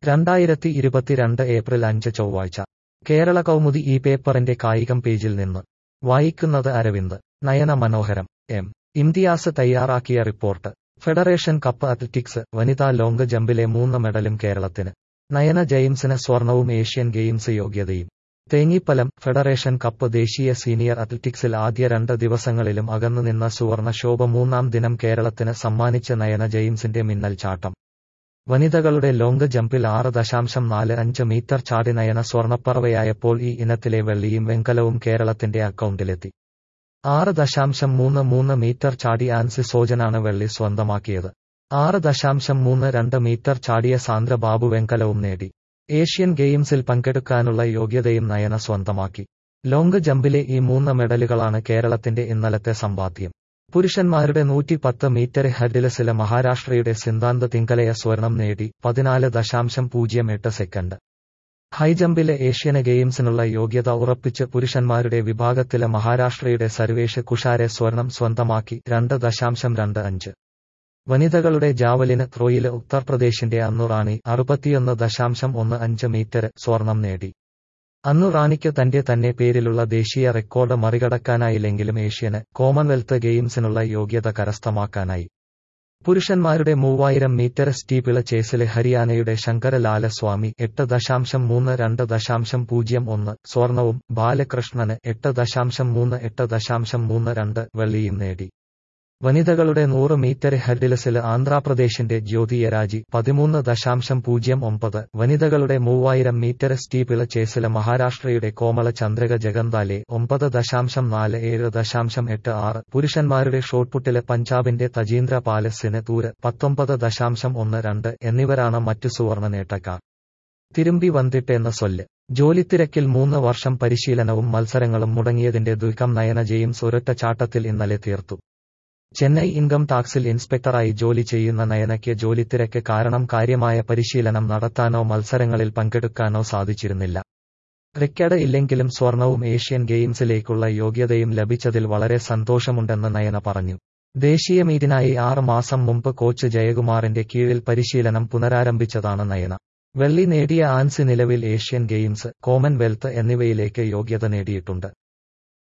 രണ്ടായിരത്തി ഇരുപത്തിരണ്ട് ഏപ്രിൽ അഞ്ച് ചൊവ്വാഴ്ച കേരള കൗമുദി ഈ പേപ്പറിന്റെ കായികം പേജിൽ നിന്ന് വായിക്കുന്നത് അരവിന്ദ് നയന മനോഹരം എം ഇംതിയാസ് തയ്യാറാക്കിയ റിപ്പോർട്ട് ഫെഡറേഷൻ കപ്പ് അത്ലറ്റിക്സ് വനിതാ ലോങ് ജമ്പിലെ മൂന്ന് മെഡലും കേരളത്തിന് നയന ജെയിംസിന് സ്വർണവും ഏഷ്യൻ ഗെയിംസ് യോഗ്യതയും തേങ്ങിപ്പലം ഫെഡറേഷൻ കപ്പ് ദേശീയ സീനിയർ അത്ലറ്റിക്സിൽ ആദ്യ രണ്ട് ദിവസങ്ങളിലും അകന്നുനിന്ന സുവർണ ശോഭ മൂന്നാം ദിനം കേരളത്തിന് സമ്മാനിച്ച നയന ജെയിംസിന്റെ മിന്നൽ ചാട്ടം വനിതകളുടെ ലോങ് ജമ്പിൽ ആറ് ദശാംശം നാല് അഞ്ച് മീറ്റർ ചാടി നയന സ്വർണപ്പറവയായപ്പോൾ ഈ ഇനത്തിലെ വെള്ളിയും വെങ്കലവും കേരളത്തിന്റെ അക്കൗണ്ടിലെത്തി ആറ് ദശാംശം മൂന്ന് മൂന്ന് മീറ്റർ ചാടി ആൻസി സോജനാണ് വെള്ളി സ്വന്തമാക്കിയത് ആറ് ദശാംശം മൂന്ന് രണ്ട് മീറ്റർ ചാടിയ സാന്ദ്ര ബാബു വെങ്കലവും നേടി ഏഷ്യൻ ഗെയിംസിൽ പങ്കെടുക്കാനുള്ള യോഗ്യതയും നയന സ്വന്തമാക്കി ലോങ് ജമ്പിലെ ഈ മൂന്ന് മെഡലുകളാണ് കേരളത്തിന്റെ ഇന്നലത്തെ സമ്പാദ്യം പുരുഷന്മാരുടെ നൂറ്റി പത്ത് മീറ്റർ ഹഡിലസിലെ മഹാരാഷ്ട്രയുടെ സിദ്ധാന്ത് തിങ്കലയ സ്വർണം നേടി പതിനാല് ദശാംശം പൂജ്യം എട്ട് സെക്കൻഡ് ഹൈജമ്പിലെ ഏഷ്യന് ഗെയിംസിനുള്ള യോഗ്യത ഉറപ്പിച്ച് പുരുഷന്മാരുടെ വിഭാഗത്തിലെ മഹാരാഷ്ട്രയുടെ സർവേഷ് കുഷാരെ സ്വർണം സ്വന്തമാക്കി രണ്ട് ദശാംശം രണ്ട് അഞ്ച് വനിതകളുടെ ജാവലിന് ത്രോയില് ഉത്തർപ്രദേശിന്റെ അന്നുറാണി അറുപത്തിയൊന്ന് ദശാംശം ഒന്ന് അഞ്ച് മീറ്റർ സ്വർണം നേടി അന്നുറാണിക്ക് തന്റെ തന്നെ പേരിലുള്ള ദേശീയ റെക്കോർഡ് മറികടക്കാനായില്ലെങ്കിലും ഏഷ്യന് കോമൺവെൽത്ത് ഗെയിംസിനുള്ള യോഗ്യത കരസ്ഥമാക്കാനായി പുരുഷന്മാരുടെ മൂവായിരം മീറ്റർ സ്റ്റീപ്പിള ചേസിലെ ഹരിയാനയുടെ ശങ്കരലാല സ്വാമി എട്ട് ദശാംശം മൂന്ന് രണ്ട് ദശാംശം പൂജ്യം ഒന്ന് സ്വർണവും ബാലകൃഷ്ണന് എട്ട് ദശാംശം മൂന്ന് എട്ട് ദശാംശം മൂന്ന് രണ്ട് വെള്ളിയും നേടി വനിതകളുടെ നൂറ് മീറ്റർ ഹെഡിലസിൽ ആന്ധ്രാപ്രദേശിന്റെ ജ്യോതിയരാജി പതിമൂന്ന് ദശാംശം പൂജ്യം ഒമ്പത് വനിതകളുടെ മൂവായിരം മീറ്റർ സ്റ്റീപ്പിള ചേസിലെ മഹാരാഷ്ട്രയുടെ കോമള ചന്ദ്രക ജഗന്താലെ ഒമ്പത് ദശാംശം നാല് ഏഴ് ദശാംശം എട്ട് ആറ് പുരുഷന്മാരുടെ ഷോട്ട്പുട്ടിലെ പഞ്ചാബിന്റെ തജീന്ദ്ര പാലസിന് തൂര് പത്തൊമ്പത് ദശാംശം ഒന്ന് രണ്ട് എന്നിവരാണ് മറ്റു സുവർണ നേട്ടക്കാർ തിരുമ്പി വന്നിട്ടെന്ന സൊല്ല് ജോലിത്തിരക്കിൽ മൂന്ന് വർഷം പരിശീലനവും മത്സരങ്ങളും മുടങ്ങിയതിന്റെ ദുഃഖം നയന ജെയിംസ് ഒരൊറ്റ ചാട്ടത്തിൽ ഇന്നലെ തീർത്തു ചെന്നൈ ഇൻകം ടാക്സിൽ ഇൻസ്പെക്ടറായി ജോലി ചെയ്യുന്ന നയനയ്ക്ക് ജോലിത്തിരക്ക് കാരണം കാര്യമായ പരിശീലനം നടത്താനോ മത്സരങ്ങളിൽ പങ്കെടുക്കാനോ സാധിച്ചിരുന്നില്ല റെക്കോർഡ് ഇല്ലെങ്കിലും സ്വർണവും ഏഷ്യൻ ഗെയിംസിലേക്കുള്ള യോഗ്യതയും ലഭിച്ചതിൽ വളരെ സന്തോഷമുണ്ടെന്ന് നയന പറഞ്ഞു ദേശീയ മീറ്റിനായി ആറ് മാസം മുമ്പ് കോച്ച് ജയകുമാറിന്റെ കീഴിൽ പരിശീലനം പുനരാരംഭിച്ചതാണ് നയന വെള്ളി നേടിയ ആൻസി നിലവിൽ ഏഷ്യൻ ഗെയിംസ് കോമൺവെൽത്ത് എന്നിവയിലേക്ക് യോഗ്യത നേടിയിട്ടുണ്ട്